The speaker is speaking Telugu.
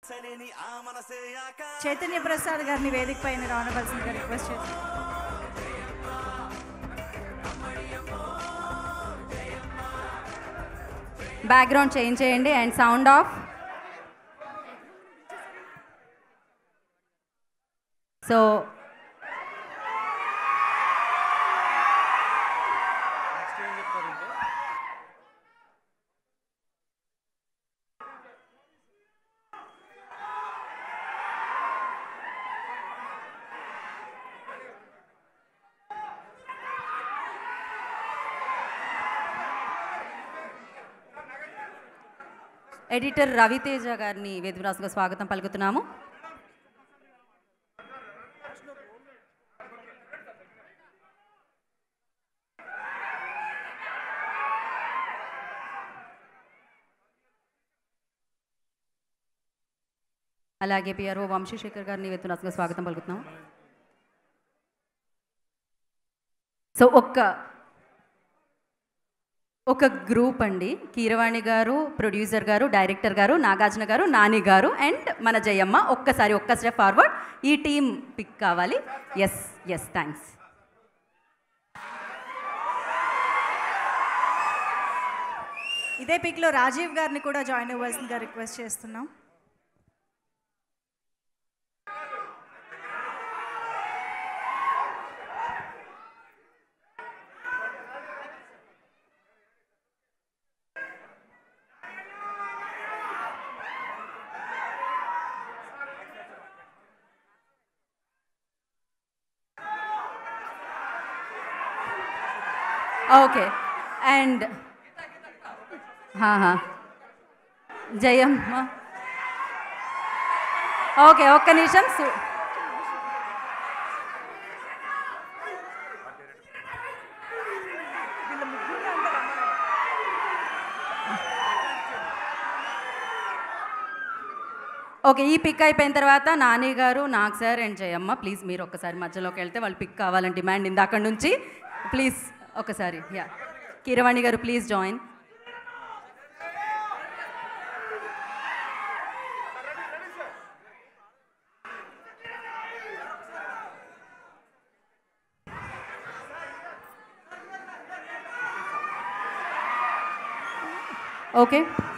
చైతన్య ప్రసాద్ గారిని వేదిక పైన రావనవలసిందిగా రిక్వెస్ట్ చేస్తాను బ్యాక్గ్రౌండ్ చేంజ్ చేయండి and sound off so editor Raviteja గారిని వేదికరాసుగా స్వాగతం పలుకుతున్నాము అలాగే పిఆర్ఓ వంశీశేఖర్ గారిని వేదికరాసుగా స్వాగతం పలుకుతున్నాము సో ఒక్క ఒక గ్రూప్ అండి కీరవాణి గారు ప్రొడ్యూసర్ గారు డైరెక్టర్ గారు నాగార్జున గారు నాని గారు అండ్ మన జయమ్మ ఒక్కసారి ఒక్క స్టెప్ ఫార్వర్డ్ ఈ టీం పిక్ కావాలి ఎస్ ఎస్ థ్యాంక్స్ ఇదే పిక్లో రాజీవ్ గారిని కూడా జాయిన్ అవ్వాల్సిందిగా రిక్వెస్ట్ చేస్తున్నాం ఓకే అండ్ జయమ్మ ఓకే ఒక్క నిమిషం సు- ఓకే ఈ పిక్ అయిపోయిన తర్వాత నాని గారు నాకు సార్ అండ్ జయమ్మ ప్లీజ్ మీరు ఒక్కసారి మధ్యలోకి వెళ్తే వాళ్ళు పిక్ కావాలని డిమాండ్ ఇందాక నుంచి ప్లీజ్ ఒకసారి యా కీరవాణి గారు ప్లీజ్ జాయిన్ ఓకే